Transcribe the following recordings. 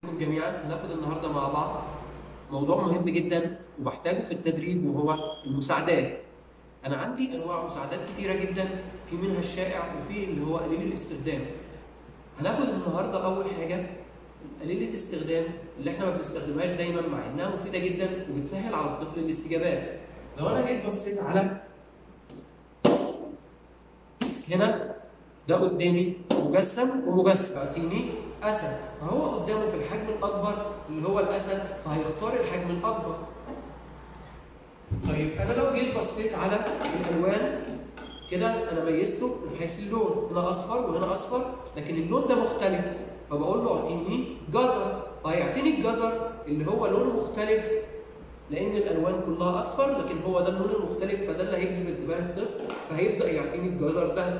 بكم جميعا هناخد النهارده مع بعض موضوع مهم جدا وبحتاجه في التدريب وهو المساعدات انا عندي انواع مساعدات كتيره جدا في منها الشائع وفي اللي هو قليل الاستخدام هناخد النهارده اول حاجه قليله الاستخدام اللي احنا ما بنستخدمهاش دايما مع انها مفيده جدا وبتسهل على الطفل الاستجابات لو انا جيت بصيت على هنا ده قدامي مجسم ومجسم يعطيني اسد فهو قدامه في الحجم الاكبر اللي هو الاسد فهيختار الحجم الاكبر طيب انا لو جيت بصيت على الالوان كده انا ميزته من حيث اللون هنا اصفر وهنا اصفر لكن اللون ده مختلف فبقول له اعطيني جزر فهيعطيني الجزر اللي هو لونه مختلف لان الالوان كلها اصفر لكن هو ده اللون المختلف فده اللي هيجذب انتباه الطفل فهيبدا يعطيني الجزر ده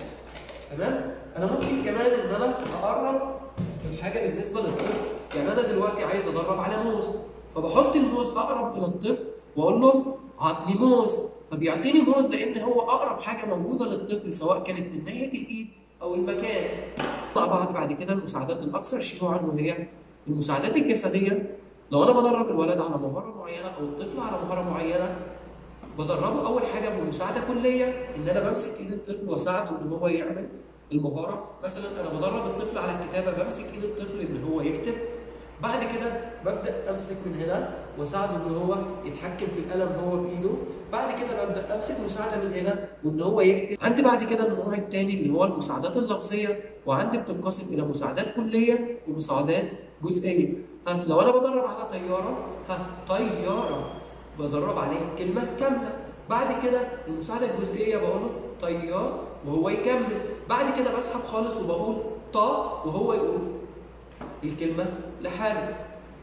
تمام انا ممكن كمان ان انا اقرب الحاجه بالنسبه للطفل يعني انا دلوقتي عايز ادرب على موز فبحط الموز اقرب الى الطفل واقول له عطني موز فبيعطيني موز لان هو اقرب حاجه موجوده للطفل سواء كانت من ناحيه الايد او المكان مع بعض بعد كده المساعدات الاكثر شيوعا وهي المساعدات الجسديه لو انا بدرب الولد على مهاره معينه او الطفل على مهاره معينه بدربه اول حاجه بمساعده كليه ان انا بمسك ايد الطفل واساعده ان هو يعمل المهاره مثلا انا بدرب الطفل على الكتابه بمسك ايد الطفل ان هو يكتب بعد كده ببدا امسك من هنا واساعده ان هو يتحكم في القلم هو بايده بعد كده ببدا امسك مساعده من هنا وان هو يكتب عندي بعد كده النوع الثاني اللي هو المساعدات اللفظيه وعندي بتنقسم الى مساعدات كليه ومساعدات جزئيه ها لو انا بدرب على طياره ها طياره بدرب عليه كلمه كامله بعد كده المساعده الجزئيه بقول له طيار وهو يكمل بعد كده بسحب خالص وبقول طا وهو يقول الكلمه لحاله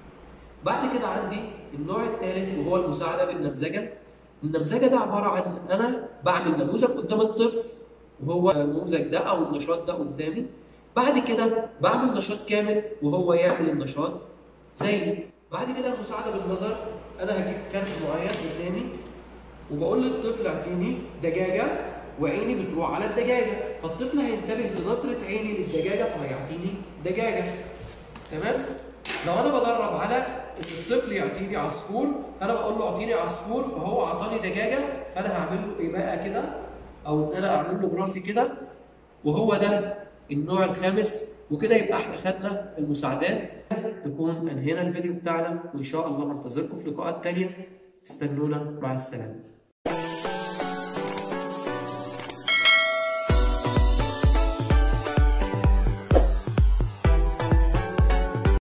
بعد كده عندي النوع الثالث وهو المساعده بالنمذجه النمذجه ده عباره عن انا بعمل نموذج قدام الطفل وهو النموذج ده او النشاط ده قدامي بعد كده بعمل نشاط كامل وهو يعمل النشاط زيي بعد كده المساعده بالنظر انا هجيب كارت معين قدامي وبقول للطفل اعطيني دجاجه وعيني بتروح على الدجاجه فالطفل هينتبه لنظره عيني للدجاجه فهيعطيني دجاجه تمام لو انا بدرب على ان الطفل يعطيني عصفور فانا بقول له اعطيني عصفور فهو اعطاني دجاجه فانا هعمل له ايماءه كده او ان انا اعمل له براسي كده وهو ده النوع الخامس وكده يبقى احنا خدنا المساعدات نكون انهينا الفيديو بتاعنا وان شاء الله هنتظركم في لقاءات تانية استنونا مع السلامه